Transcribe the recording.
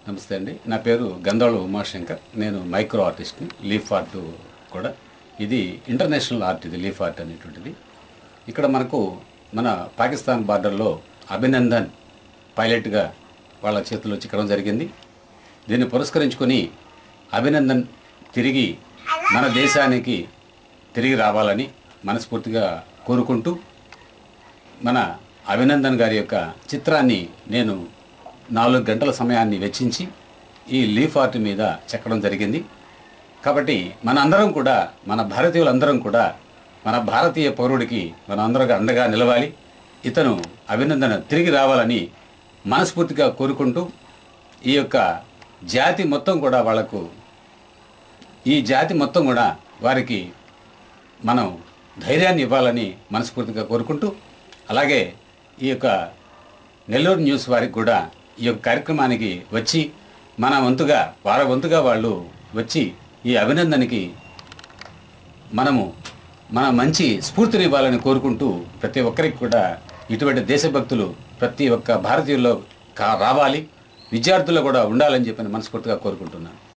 నమస్తే అండి నా పేరు గంధాళ ఉమాశంకర్ నేను మైక్రో ఆర్టిస్ట్ని లీఫ్ ఆర్ట్ కూడా ఇది ఇంటర్నేషనల్ ఆర్ట్ ఇది లీఫ్ ఆర్ట్ అనేటువంటిది ఇక్కడ మనకు మన పాకిస్తాన్ బార్డర్లో అభినందన్ పైలట్గా వాళ్ళ చేతిలో చిక్కడం జరిగింది దీన్ని పురస్కరించుకొని అభినందన్ తిరిగి మన దేశానికి తిరిగి రావాలని మనస్ఫూర్తిగా కోరుకుంటూ మన అభినందన్ గారి యొక్క చిత్రాన్ని నేను నాలుగు గంటల సమయాన్ని వెచ్చించి ఈ లీఫ్ ఆర్ట్ మీద చెక్కడం జరిగింది కాబట్టి మన అందరం కూడా మన భారతీయులందరం కూడా మన భారతీయ పౌరుడికి మన అందరం అండగా నిలవాలి ఇతను అభినందన తిరిగి రావాలని మనస్ఫూర్తిగా కోరుకుంటూ ఈ యొక్క జాతి మొత్తం కూడా వాళ్లకు ఈ జాతి మొత్తం కూడా వారికి మనం ధైర్యాన్ని ఇవ్వాలని మనస్ఫూర్తిగా కోరుకుంటూ అలాగే ఈ యొక్క నెల్లూరు న్యూస్ వారికి కూడా ఈ యొక్క కార్యక్రమానికి వచ్చి మన వంతుగా వారి వంతుగా వాళ్ళు వచ్చి ఈ అభినందనకి మనము మన మంచి స్ఫూర్తిని ఇవ్వాలని కోరుకుంటూ ప్రతి ఒక్కరికి కూడా ఇటువంటి దేశభక్తులు ప్రతి ఒక్క భారతీయుల్లో కా రావాలి విద్యార్థుల్లో కూడా ఉండాలని చెప్పి మనస్ఫూర్తిగా కోరుకుంటున్నాను